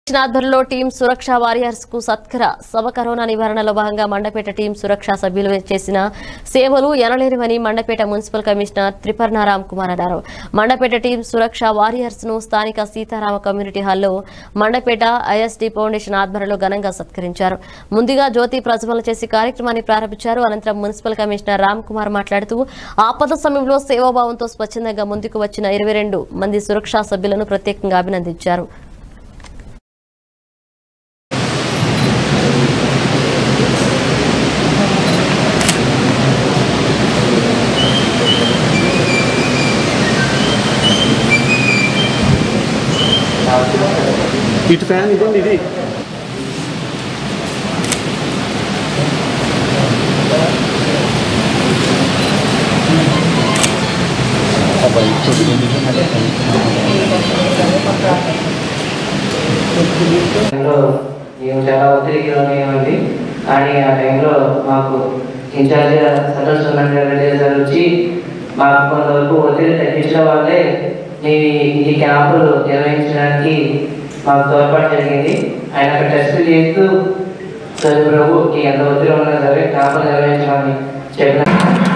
ఆధ్వర్యంలో టీం సురక్ష వారియర్స్ కు సత్కర సభ కరోనా నివారణలో భాగంగా మండపేట టీం సురక్ష సభ్యులు చేసిన సేవలు ఎనలేనివని మండపేట మున్సిపల్ కమిషనర్ త్రిపర్ణ రామ్ కుమార్ అన్నారు మండపేట టీం సురక్ష వారియర్స్ ను స్థానిక సీతారామ కమ్యూనిటీ హాల్లో మండపేట ఐఎస్డి ఫౌండేషన్ ఆధ్వర్యంలో ఘనంగా సత్కరించారు ముందుగా జ్యోతి ప్రజ్వలన చేసి కార్యక్రమాన్ని ప్రారంభించారు అనంతరం మున్సిపల్ కమిషనర్ రామ్ కుమార్ మాట్లాడుతూ ఆపద సమయంలో సేవాభావంతో స్వచ్ఛందంగా ముందుకు వచ్చిన ఇరవై రెండు మంది సురక్షా సభ్యులను ప్రత్యేకంగా అభినందించారు ఇటు ఫ్యాన్ ఇదండి ఇది టైంలో మేము చాలా ఒత్తిడికి లోనయ్యామండి కానీ ఆ టైంలో మాకు ఇన్ఛార్జ్ సెంట్రల్ స్టూడెంట్ గారు వచ్చి మాకు కొంతవరకు ఒత్తిడి తగ్గించడం వల్లే మీ ఈ క్యాంపులు నిర్వహించడానికి మాకు తోడ్పాటు జరిగింది ఆయన అక్కడ టెస్టులు చేస్తూ చదువు ప్రభు ఈ ఎంత ఒత్తిడి ఉన్నా సరే క్యాంపులు నిర్వహించమని చెప్పిన